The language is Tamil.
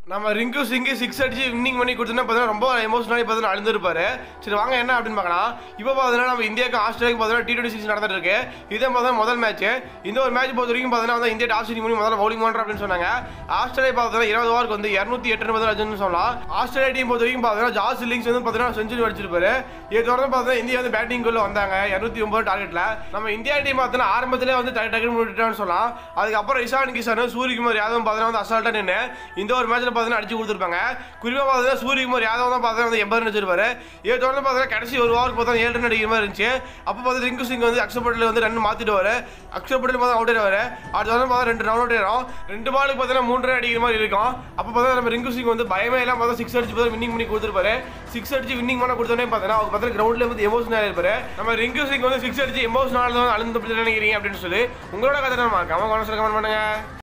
நம்ம ரிங்கு சிங்கு சிக்ஸ் அடிச்சு வின்னிங் பண்ணி கொடுத்தோன்னா பார்த்தீங்கன்னா ரொம்ப எமோஷனலாக பார்த்தீங்கன்னா அழுந்திருப்பாரு சரி வாங்க என்ன அப்படின்னு பார்க்கலாம் இப்போ பார்த்தீங்கன்னா நம்ம இந்தியாவுக்கு ஆஸ்திரேலியாவுக்கு பார்த்தீங்கன்னா டி டுவெண்ட்டி சீரிஸ் நடந்துட்டு இருக்கு இதே பார்த்தீங்கன்னா முதல் மேட்ச் இந்த ஒரு மேட்ச் பொறுத்த வரைக்கும் பார்த்தீங்கன்னா வந்து இந்தியா டாஸ் பண்ணி முதல்ல பவுலிங் பண்ணுற அப்படின்னு சொன்னாங்க ஆஸ்திரேலியா பார்த்தீங்கன்னா இருபது ஓவருக்கு வந்து இரநூத்தி எட்டு ரன் ரஜன் சொல்லலாம் ஆஸ்திரேலியா டீம் பொறுத்த வரைக்கும் பார்த்தீங்கன்னா ஜாஸ் லிங்ஸ் வந்து பார்த்தீங்கன்னா செஞ்சுரி அடிச்சிருப்பாரு இது தொடர்ந்து பார்த்தீங்கன்னா இந்தியா வந்து பேட்டிங் குள்ள வந்தாங்க இரநூத்தி ஒன்பது டார்கெட்ல நம்ம இந்தியா டீம் பார்த்தீங்கன்னா ஆரம்பத்திலே வந்து டக்கு டக்குன்னு முடிட்டான்னு சொல்லலாம் அதுக்கப்புறம் இஷான் கிஷன் சூரியகுமார் யாதவ் பார்த்தீங்கன்னா வந்து அசால்ட்டா நின்று இந்த ஒரு மேட்ச்ல பார்த்தீங்கன்னா அடிச்சு கொடுத்துருப்பாங்க குறிப்பாக பார்த்தீங்கன்னா சூரியகுமார் யாதவ் தான் பார்த்தீங்கன்னா வந்து எண்பது ரன் வச்சிருப்பாரு இதை தொடர்ந்து பார்த்தீங்கன்னா கடைசி ஒரு ஓவருக்கு பார்த்தா ஏழு ரன் அடிக்கிற மாதிரி இருந்துச்சு அப்போ பார்த்து ரிங்கு சிங் வந்து அக்ஷர் பட்டேல் வந்து ரன் மாத்திடுவாரு அக்ஷர் பட்டேல் பார்த்தா அவுட் ஆயிடுவாரு அடுத்த வந்து பார்த்தா ரெண்டு ரன் அவுட் ஆயிடும் ரெண்டு பாலுக்கு பார்த்தீங்கன்னா மூணு ரன் அடிக்கிற மாதிரி இருக்கும் அப்போ பார்த்தா நம்ம ரிங்கு சிங் வந்து பயமே எல்லாம் பார்த்தா சிக்ஸ் அடிச்சு பார்த்தா வின்னிங் பண்ணி கொடுத்துருப்பாரு சிக்ஸ் அடிச்சு வின்னிங் பண்ண கொடுத்தோன்னே பார்த்தீங்கன்னா அவர் பார்த்தா கிரவுண்ட்ல வந்து எமோஷனல் இருப்பாரு நம்ம ரிங்கு சிங் வந்து சிக்ஸ் அடிச்சு எமோஷனல் தான் அழுந்து நினைக்கிறீங்க அப்படின்னு சொல்லி உங்களோட கதை நம்ம கமெண்ட் கமெண்ட் பண்ணுங்க